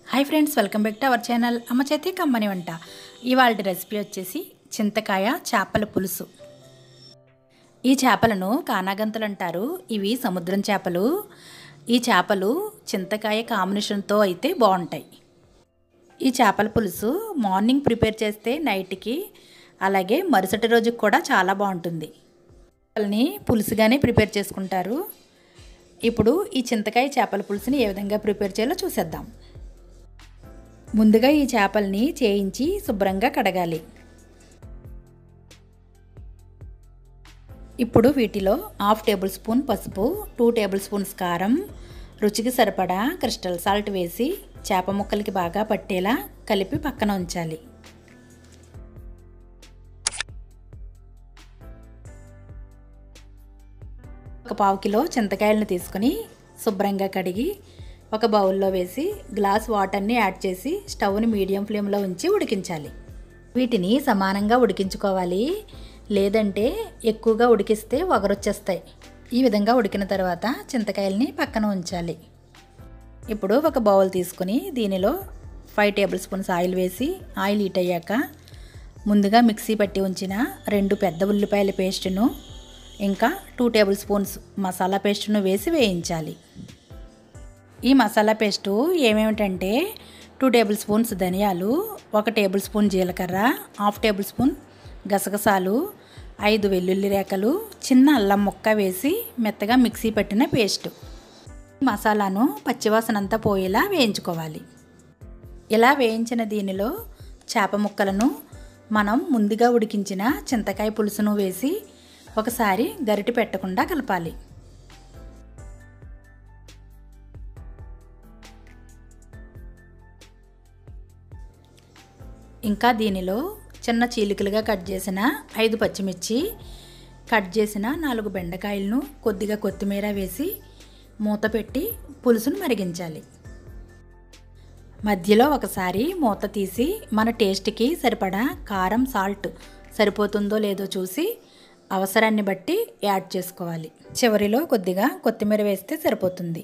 hi friends welcome back to our channel అమ్మ చేతి కమ్మని వంట ఇవాళ రెసిపీ వచ్చేసి చింతకాయ చేపల పులుసు ఈ చేపలను కానాగంతలు అంటారు ఇవి సముద్రం చేపలు ఈ చేపలు చింతకాయ కాంబినేషన్తో అయితే బాగుంటాయి ఈ చేపల పులుసు మార్నింగ్ ప్రిపేర్ చేస్తే నైట్కి అలాగే మరుసటి రోజుకి కూడా చాలా బాగుంటుంది చేపలని పులుసుగానే ప్రిపేర్ చేసుకుంటారు ఇప్పుడు ఈ చింతకాయ చేపల పులుసుని ఏ విధంగా ప్రిపేర్ చేయాలో చూసేద్దాం ముందుగా ఈ చేపల్ని చేయించి శుభ్రంగా కడగాలి ఇప్పుడు వీటిలో హాఫ్ టేబుల్ స్పూన్ పసుపు టూ టేబుల్ స్పూన్స్ కారం రుచికి సరిపడా క్రిస్టల్ సాల్ట్ వేసి చేప ముక్కలకి బాగా పట్టేలా కలిపి పక్కన ఉంచాలి ఒక పావు కిలో చింతకాయలను తీసుకొని శుభ్రంగా కడిగి ఒక బౌల్లో వేసి గ్లాస్ వాటర్ని యాడ్ చేసి స్టవ్ని మీడియం ఫ్లేమ్లో ఉంచి ఉడికించాలి వీటిని సమానంగా ఉడికించుకోవాలి లేదంటే ఎక్కువగా ఉడికిస్తే వగరొచ్చేస్తాయి ఈ విధంగా ఉడికిన తర్వాత చింతకాయల్ని పక్కన ఉంచాలి ఇప్పుడు ఒక బౌల్ తీసుకుని దీనిలో ఫైవ్ టేబుల్ స్పూన్స్ ఆయిల్ వేసి ఆయిల్ హీట్ అయ్యాక ముందుగా మిక్సీ పట్టి ఉంచిన రెండు పెద్ద ఉల్లిపాయల పేస్టును ఇంకా టూ టేబుల్ స్పూన్స్ మసాలా పేస్టును వేసి వేయించాలి ఈ మసాలా పేస్టు ఏమేమిటంటే టూ టేబుల్ స్పూన్స్ ధనియాలు ఒక టేబుల్ స్పూన్ జీలకర్ర హాఫ్ టేబుల్ స్పూన్ గసగసాలు ఐదు వెల్లుల్లి రేకలు చిన్న అల్లం ముక్క వేసి మెత్తగా మిక్సీ పట్టిన పేస్ట్ మసాలాను పచ్చివాసన అంతా పోయేలా వేయించుకోవాలి ఇలా వేయించిన దీనిలో చేప ముక్కలను మనం ముందుగా ఉడికించిన చింతకాయ పులుసును వేసి ఒకసారి గరిటె పెట్టకుండా కలపాలి ఇంకా దీనిలో చిన్న చీలికలుగా కట్ చేసిన ఐదు పచ్చిమిర్చి కట్ చేసిన నాలుగు బెండకాయలను కొద్దిగా కొత్తిమీర వేసి మూత పెట్టి పులుసును మరిగించాలి మధ్యలో ఒకసారి మూత తీసి మన టేస్ట్కి సరిపడా కారం సాల్ట్ సరిపోతుందో లేదో చూసి అవసరాన్ని బట్టి యాడ్ చేసుకోవాలి చివరిలో కొద్దిగా కొత్తిమీర వేస్తే సరిపోతుంది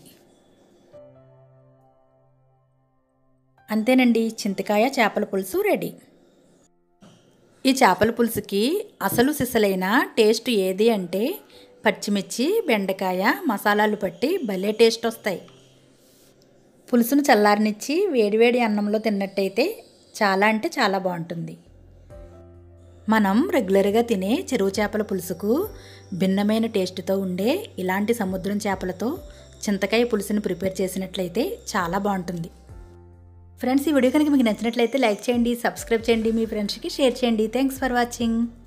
అంతేనండి చింతకాయ చేపల పులుసు రెడీ ఈ చేపల పులుసుకి అసలు సిసలైన టేస్ట్ ఏది అంటే పచ్చిమిర్చి బెండకాయ మసాలాలు పట్టి భలే టేస్ట్ వస్తాయి పులుసును చల్లారనిచ్చి వేడివేడి అన్నంలో తిన్నట్టయితే చాలా అంటే చాలా బాగుంటుంది మనం రెగ్యులర్గా తినే చెరువు చేపల పులుసుకు భిన్నమైన టేస్ట్తో ఉండే ఇలాంటి సముద్రం చేపలతో చింతకాయ పులుసుని ప్రిపేర్ చేసినట్లయితే చాలా బాగుంటుంది ఫ్రెండ్స్ ఈ వీడియో కనుక మీకు నచ్చినట్లయితే లైక్ చేయండి సబ్స్క్రైబ్ చేయండి మీ ఫ్రెండ్స్కి షేర్ చేయండి థ్యాంక్స్ ఫర్ వాచింగ్